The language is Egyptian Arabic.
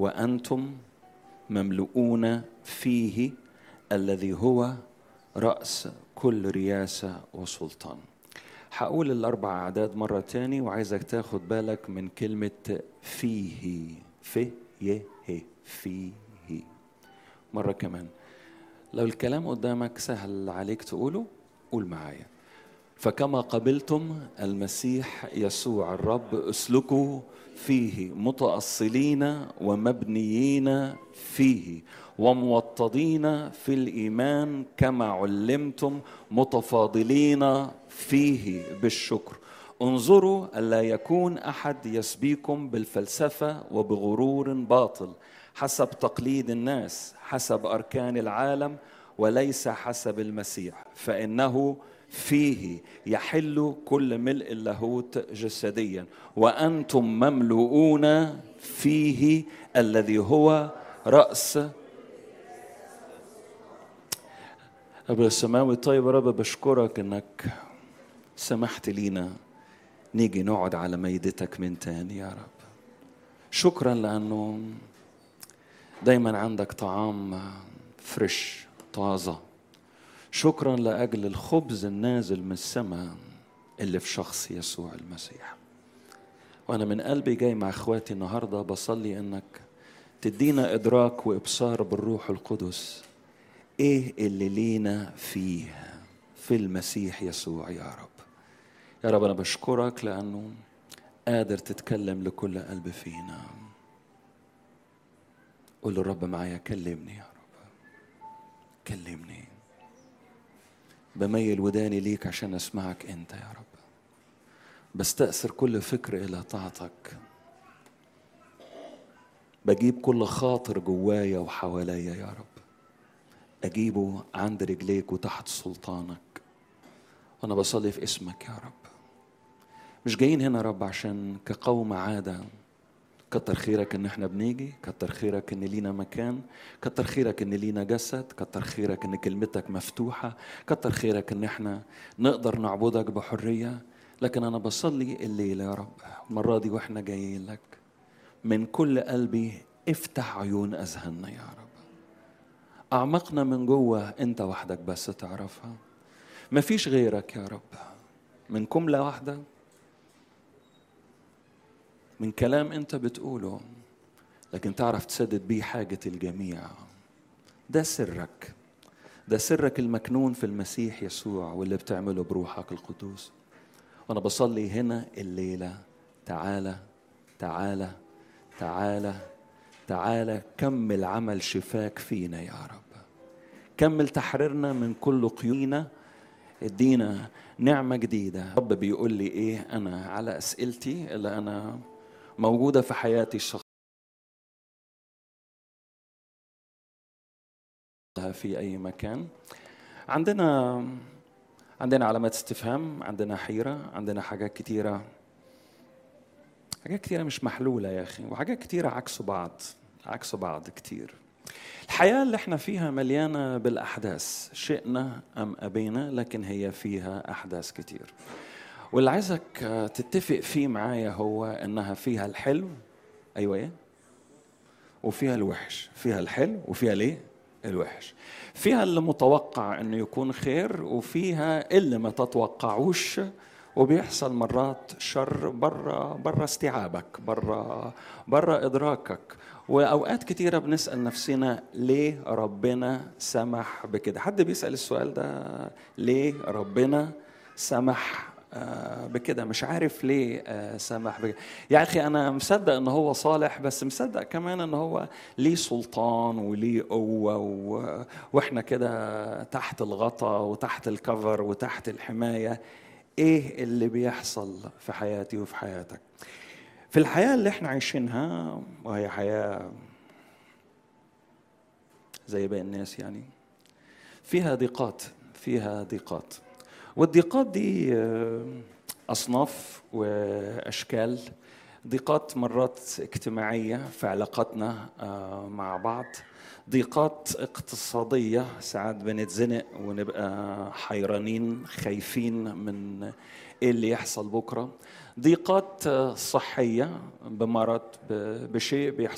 وانتم مملؤون فيه الذي هو راس كل رياسه وسلطان هقول الاربع اعداد مره تاني وعايزك تاخد بالك من كلمه فيه في ي ه فيه مره كمان لو الكلام قدامك سهل عليك تقوله قول معايا فكما قبلتم المسيح يسوع الرب اسلكوا فيه متأصلين ومبنيين فيه وموطدين في الإيمان كما علمتم متفاضلين فيه بالشكر انظروا ألا يكون أحد يسبيكم بالفلسفة وبغرور باطل حسب تقليد الناس حسب أركان العالم وليس حسب المسيح فإنه فيه يحل كل ملء اللاهوت جسديا وانتم مملؤون فيه الذي هو راس ابو السماوي طيب يا رب بشكرك انك سمحت لينا نيجي نقعد على ميدتك من تاني يا رب شكرا لانه دايما عندك طعام فريش طازه شكرا لاجل الخبز النازل من السماء اللي في شخص يسوع المسيح وانا من قلبي جاي مع اخواتي النهارده بصلي انك تدينا ادراك وابصار بالروح القدس ايه اللي لينا فيه في المسيح يسوع يا رب يا رب انا بشكرك لانه قادر تتكلم لكل قلب فينا قول للرب معايا كلمني يا رب كلمني بميل وداني ليك عشان اسمعك انت يا رب بستأثر كل فكر الى طاعتك بجيب كل خاطر جوايا وحواليا يا رب اجيبه عند رجليك وتحت سلطانك وانا بصلي في اسمك يا رب مش جايين هنا يا رب عشان كقوم عاده كتر خيرك ان احنا بنيجي كتر خيرك ان لينا مكان كتر خيرك ان لينا جسد كتر خيرك ان كلمتك مفتوحة كتر خيرك ان احنا نقدر نعبدك بحرية لكن انا بصلي الليلة يا رب المرة دي واحنا جايين لك من كل قلبي افتح عيون اذهاننا يا رب اعمقنا من جوه انت وحدك بس تعرفها مفيش غيرك يا رب من كملة واحدة من كلام انت بتقوله لكن تعرف تسدد بيه حاجة الجميع ده سرك ده سرك المكنون في المسيح يسوع واللي بتعمله بروحك القدوس وانا بصلي هنا الليلة تعالى تعالى تعالى تعالى كمل عمل شفاك فينا يا رب كمل تحريرنا من كل قيودنا ادينا نعمة جديدة رب بيقول لي ايه انا على اسئلتي اللي انا موجودة في حياتي الشخصية في أي مكان عندنا عندنا علامات استفهام عندنا حيرة عندنا حاجات كتيرة حاجات كتيرة مش محلولة يا أخي وحاجات كتيرة عكس بعض عكس بعض كتير الحياة اللي احنا فيها مليانة بالأحداث شئنا أم أبينا لكن هي فيها أحداث كتير واللي عايزك تتفق فيه معايا هو انها فيها الحلو ايوه ايه وفيها الوحش فيها الحلو وفيها ليه الوحش فيها اللي متوقع انه يكون خير وفيها اللي ما تتوقعوش وبيحصل مرات شر برا برا استيعابك برا برا ادراكك واوقات كتيره بنسال نفسنا ليه ربنا سمح بكده حد بيسال السؤال ده ليه ربنا سمح بكده مش عارف ليه سمح بكده يا اخي انا مصدق ان هو صالح بس مصدق كمان ان هو ليه سلطان وليه قوه و... واحنا كده تحت الغطا وتحت الكفر وتحت الحمايه ايه اللي بيحصل في حياتي وفي حياتك في الحياه اللي احنا عايشينها وهي حياه زي باقي الناس يعني فيها ضيقات فيها ضيقات والضيقات دي أصناف وأشكال ضيقات مرات اجتماعية في علاقاتنا مع بعض ضيقات اقتصادية ساعات بنتزنق ونبقى حيرانين خايفين من ايه اللي يحصل بكرة ضيقات صحية بمرض بشيء بيحصل